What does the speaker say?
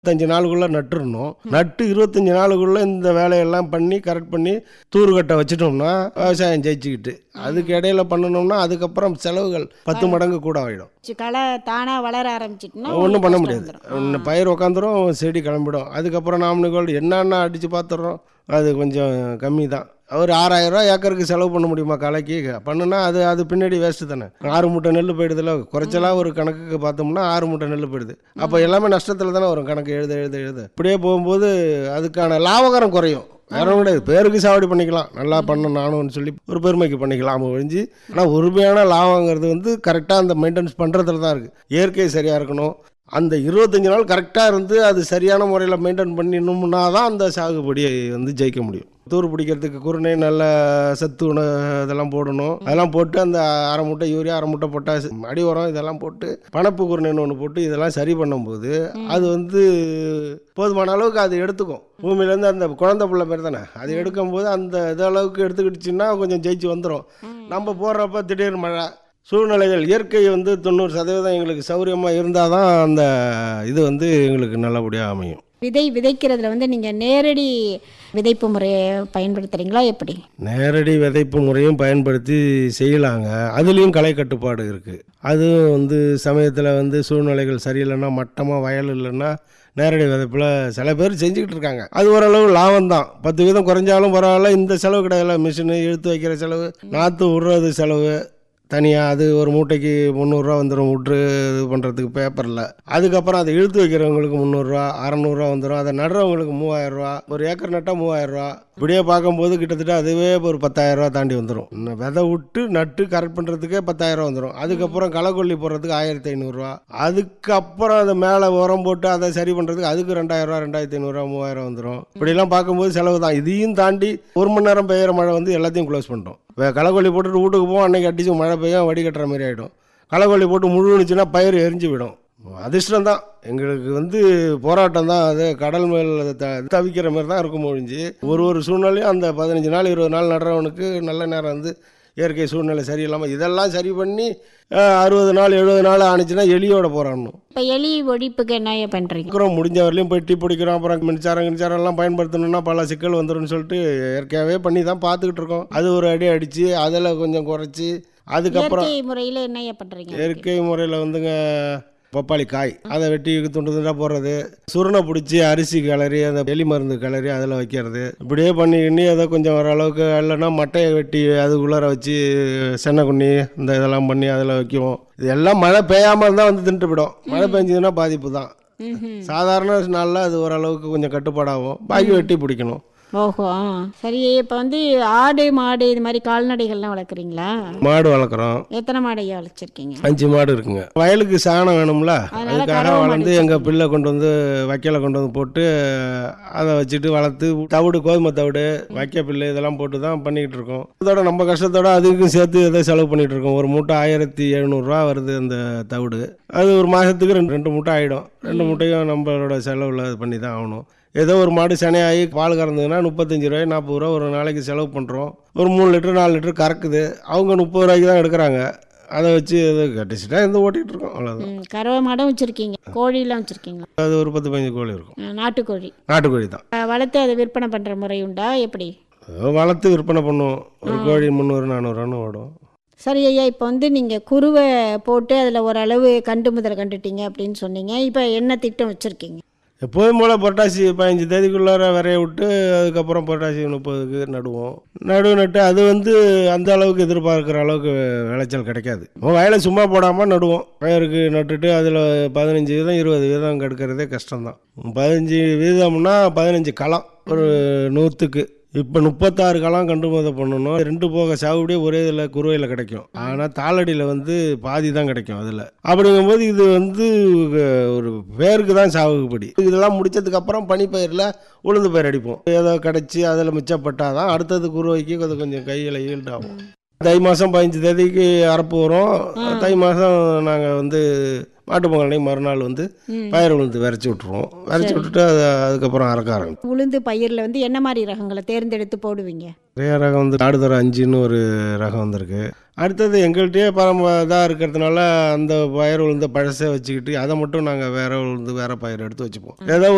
இருபத்தஞ்சு நாளுக்குள்ள நட்டுறணும் நட்டு இருபத்தஞ்சு நாளுக்குள்ள இந்த வேலையெல்லாம் பண்ணி கரெக்ட் பண்ணி தூர்கட்டை வச்சிட்டோம்னா விவசாயம் ஜெயிச்சுக்கிட்டு அதுக்கு இடையில பண்ணணும்னா அதுக்கப்புறம் செலவுகள் பத்து மடங்கு கூட ஆகிடும் சி- களை தானா வளர ஆரம்பிச்சிட்டுனா ஒன்றும் பண்ண முடியாது இந்த பயிர் உக்காந்துரும் செடி கிளம்பிடும் அதுக்கப்புறம் நாமளுக்கு என்னென்ன அடித்து பார்த்துட்றோம் அது கொஞ்சம் கம்மி தான் ஒரு ஆறாயிரம் ரூபா ஏக்கருக்கு செலவு பண்ண முடியுமா கலைக்கு பண்ணுனா அது அது பின்னாடி வேஸ்ட்டு தானே ஆறு மூட்டை நெல் போயிடுதுல குறைச்சலாக ஒரு கணக்குக்கு பார்த்தோம்னா ஆறு மூட்டை நெல் போயிடுது அப்போ எல்லாமே நஷ்டத்தில் தானே வரும் கணக்கு எழுத எழுத எழுத இப்படியே போகும்போது அதுக்கான லாபகரம் குறையும் வேற ஒன்றும் கிடையாது பேருக்கு சாவடி பண்ணிக்கலாம் நல்லா பண்ண நானும்னு சொல்லி ஒரு பெருமைக்கு பண்ணிக்கலாம் ஒழிஞ்சு ஆனால் உரிமையான லாபங்கிறது வந்து கரெக்டாக அந்த மெயின்டெனன்ஸ் பண்ணுறதுல தான் இருக்குது இயற்கை சரியாக இருக்கணும் அந்த இருபத்தஞ்சி நாள் கரெக்டாக இருந்து அது சரியான முறையில் மெயின்டைன் பண்ணினோம்னா தான் அந்த சாகுபடியை வந்து ஜெயிக்க முடியும் தூர் பிடிக்கிறதுக்கு குருணை நல்ல சத்து உணவு இதெல்லாம் போடணும் அதெல்லாம் போட்டு அந்த அரை மூட்டை யூரியா அரை மூட்டை பொட்டாசு அடி உரம் இதெல்லாம் போட்டு பணப்பு குருணைன்னு ஒன்று போட்டு இதெல்லாம் சரி பண்ணும்போது அது வந்து போதுமான அளவுக்கு அது எடுத்துக்கும் பூமியிலேருந்து அந்த குழந்தை பிள்ளை மாதிரி தானே அது எடுக்கும்போது அந்த இது அளவுக்கு எடுத்துக்கிடுச்சுன்னா கொஞ்சம் ஜெயிச்சு வந்துடும் நம்ம போடுறப்ப திடீர் மழை சூழ்நிலைகள் இயற்கை வந்து தொண்ணூறு சதவீதம் எங்களுக்கு சௌரியமாக இருந்தால் தான் அந்த இது வந்து எங்களுக்கு நல்லபடியாக அமையும் விதை விதைக்கிறதுல வந்து நீங்க நேரடி விதைப்பு முறையை பயன்படுத்துறீங்களா எப்படி நேரடி விதைப்பு முறையும் பயன்படுத்தி செய்யலாங்க அதுலேயும் களை கட்டுப்பாடு இருக்குது அதுவும் வந்து சமயத்தில் வந்து சூழ்நிலைகள் சரியில்லைன்னா மட்டமாக வயல் இல்லைன்னா நேரடி விதைப்பில் சில பேர் செஞ்சுக்கிட்டு இருக்காங்க அது ஓரளவு லாபம் தான் பத்து வீதம் குறைஞ்சாலும் பரவாயில்ல இந்த செலவு கிடையாது மிஷினு இழுத்து வைக்கிற செலவு நாற்று விடுறது செலவு தனியாக அது ஒரு மூட்டைக்கு முந்நூறுரூவா வந்துடும் விட்ரு இது பண்ணுறதுக்கு பேப்பரில் அதுக்கப்புறம் அதை இழுத்து வைக்கிறவங்களுக்கு முந்நூறுரூவா அறநூறுவா வந்துடும் அதை நடுறவங்களுக்கு மூவாயிரரூவா ஒரு ஏக்கர் நட்டால் மூவாயிரரூவா இப்படியே பார்க்கும்போது கிட்டத்தட்ட அதுவே ஒரு பத்தாயிரரூவா தாண்டி வந்துடும் இன்னும் விதை விட்டு நட்டு கரெக்ட் பண்ணுறதுக்கே பத்தாயிரம் வந்துடும் அதுக்கப்புறம் களக்கொல்லி போடுறதுக்கு ஆயிரத்தி ஐநூறுரூவா அதுக்கப்புறம் அதை மேலே உரம் போட்டு அதை சரி பண்ணுறதுக்கு அதுக்கு ரெண்டாயிரரூவா ரெண்டாயிரத்தி ஐநூறுரூவா மூவாயிரம் வந்துடும் இப்படிலாம் பார்க்கும்போது செலவு தான் இதையும் தாண்டி ஒரு மணி நேரம் பெய்கிற மழை வந்து எல்லாத்தையும் க்ளோஸ் பண்ணிட்டோம் வே- களக்கொல்லி போட்டுட்டு வீட்டுக்கு போவோம் அன்னைக்கு அடிச்சு மழை பெய்யும் வடிகட்டுற மாதிரி ஆகிடும் களக்கொல்லி போட்டு முழுனுச்சுன்னா பயிர் எரிஞ்சு விடும் அதிர்ஷ்டம் தான் எங்களுக்கு வந்து போராட்டம் தான் அது கடல் மேல் த தவிக்கிற மாதிரி தான் இருக்கும் ஒழிஞ்சு ஒரு ஒரு சூழ்நிலையும் அந்த பதினஞ்சு நாள் இருபது நாள் நடுறவனுக்கு நல்ல நேரம் வந்து இயற்கை சூழ்நிலை சரியில்லாமல் இதெல்லாம் சரி பண்ணி அஹ், அறுபது நாள் எழுபது நாள் ஆணுச்சுன்னா எலியோட போராடணும் இப்போ எலி ஒழிப்புக்கு என்ன பண்றீங்க அப்புறம் முடிஞ்ச வரலையும் போய் டீ பிடிக்கிறோம் அப்புறம் மின்சாரம் மின்சாரம் எல்லாம் பயன்படுத்தணும்னா பல சிக்கல் வந்துரும்னு சொல்லிட்டு இயற்கையாகவே பண்ணி தான் பார்த்துக்கிட்டு இருக்கோம் அது ஒரு அடி அடித்து அதில் கொஞ்சம் குறைச்சி அதுக்கப்புறம் இயற்கை முறையில என்ன பண்றீங்க இயற்கை முறையில் வந்துங்க பப்பாளி காய் அதை வெட்டி துண்டு துண்டாக போடுறது சுருணை பிடிச்சி அரிசி கிளறி அந்த எலி மருந்து கிளறி அதில் வைக்கிறது இப்படியே பண்ணி பண்ணி அதை கொஞ்சம் ஓரளவுக்கு இல்லைன்னா மட்டையை வெட்டி அதுக்குள்ளார வச்சு சென்னை குண்ணி இந்த இதெல்லாம் பண்ணி அதில் வைக்குவோம் இது எல்லாம் மழை பெய்யாமல் இருந்தால் வந்து தின்ட்டு போயிடும் மழை பெஞ்சதுன்னா பாதிப்பு தான் ம்ஹும். சாதாரண நாளில் அது ஓரளவுக்கு கொஞ்சம் கட்டுப்பாடாகும் பாக்கி வெட்டி பிடிக்கணும் ஓஹோ ஆ. சரி இப்போ வந்து ஆடு மாடு இது மாதிரி கால்நடைகள்லாம் வளர்க்குறீங்களா மாடு வளர்க்குறோம் எத்தனை மாடு ஐயா வளர்ச்சிருக்கீங்க அஞ்சு மாடு இருக்குங்க வயலுக்கு சாணம் வேணும்ல அதனால அதுக்காக கறவை மாடு வளர்ந்து எங்கள் பிள்ளை கொண்டு வந்து வைக்கலை கொண்டு வந்து போட்டு அதை வச்சுட்டு வளர்த்து தவிடு கோதுமை தவிடு வைக்க பிள்ளை இதெல்லாம் போட்டு தான் பண்ணிக்கிட்டு இருக்கோம் இதோட நம்ம கஷ்டத்தோட அதுக்கும் சேர்த்து எதை செலவு பண்ணிட்டு இருக்கோம் ஒரு மூட்டை ஆயிரத்தி எழுநூறுரூவா வருது அந்த தவிடு அது ஒரு மாதத்துக்கு ரெண்டு ரெண்டு மூட்டை ஆகிடும் ரெண்டு மூட்டையும் நம்மளோட செலவில் இது பண்ணி தான் ஆகணும் ஏதோ ஒரு மாடு சனையாகி பால் கறந்ததுன்னா முப்பத்தஞ்சு ரூபாய் நாற்பது ரூபா ஒரு நாளைக்கு செலவு பண்ணுறோம் ஒரு மூணு லிட்டர் நாலு லிட்டர் கறக்குது அவங்க முப்பது ரூபாய்க்கு தான் எடுக்கிறாங்க அதை வச்சு அதை கட்டிச்சுட்டா இருந்து ஓட்டிகிட்டு இருக்கோம் அவ்வளோதான் ம், கறவை மாடும் வச்சிருக்கீங்க கோழிலாம் வச்சிருக்கீங்களா அது ஒரு பத்து பதினஞ்சு கோழி இருக்கும் ஆ, நாட்டுக்கோழி நாட்டுக்கோழி தான் ஆ, வளர்த்து அதை விற்பனை பண்ற முறை உண்டா எப்படி ஏதோ வளர்த்து விற்பனை பண்ணுவோம் ஒரு கோழி முந்நூறு நானூறுவான்னு ஓடும் சரி ஐயா இப்போ வந்து நீங்கள் குருவை போட்டு அதில் ஓரளவு கண்டு முதல் கண்டுட்டீங்க அப்படின்னு சொன்னீங்க இப்போ என்ன திட்டம் வச்சுருக்கீங்க எப்போதும் போல் புரட்டாசி பதினஞ்சு தேதிக்குள்ளார விரைய விட்டு அதுக்கப்புறம் புரட்டாசி முப்பதுக்கு நடுவோம் நடுவு நட்டு அது வந்து அந்த அளவுக்கு எதிர்பார்க்குற அளவுக்கு விளைச்சல் கிடைக்காது நம்ம வயலை சும்மா போடாமல் நடுவோம் பயிருக்கு நட்டுட்டு அதில் பதினஞ்சு வீதம் இருபது வீதம் கெடுக்கிறதே கஷ்டம்தான் பதினஞ்சு வீதம்னா பதினஞ்சு களம் ஒரு நூற்றுக்கு இப்போ முப்பத்தாறு களம் கண்டுமதை பண்ணணும் ரெண்டு போக சாகுபடியே ஒரே இதில் குருவையில் கிடைக்கும் ஆனால் தாளடியில் வந்து பாதி தான் கிடைக்கும் அதில் அப்படிங்கும்போது இது வந்து அஹ், ஒரு பேருக்கு தான் சாகுபடி இதெல்லாம் முடிச்சதுக்கப்புறம் பனிப்பயிரில் உளுந்து பயிர் அடிப்போம் ஏதோ கிடச்சி அதில் மிச்சப்பட்டால் தான் அடுத்தது குருவைக்கு அது கொஞ்சம் கையில் ஈல்ட் ஆகும் தை மாதம் பதினஞ்சு தேதிக்கு அறுப்பு வரும் தை மாதம் நாங்கள் வந்து மாட்டு பொங்கல் அன்னைக்கு மறுநாள் வந்து பயிர் உளுந்து விரைச்சி விட்ருவோம் விரைச்சி விட்டுட்டு அது அதுக்கப்புறம் அறக்க ஆரம்பிக்கும் உளுந்து பயிரில் வந்து என்ன மாதிரி ரகங்களை தேர்ந்தெடுத்து போடுவீங்க நிறைய ரகம் வந்து நாடுதர அஞ்சுன்னு ஒரு ரகம் வந்திருக்கு அடுத்தது எங்கள்கிட்டயே பரம இதாக இருக்கிறதுனால அந்த பயிர் உளுந்த பழசை வச்சுக்கிட்டு அதை மட்டும் நாங்கள் வேற உளுந்து வேற பயிர் எடுத்து வச்சுப்போம் ஏதோ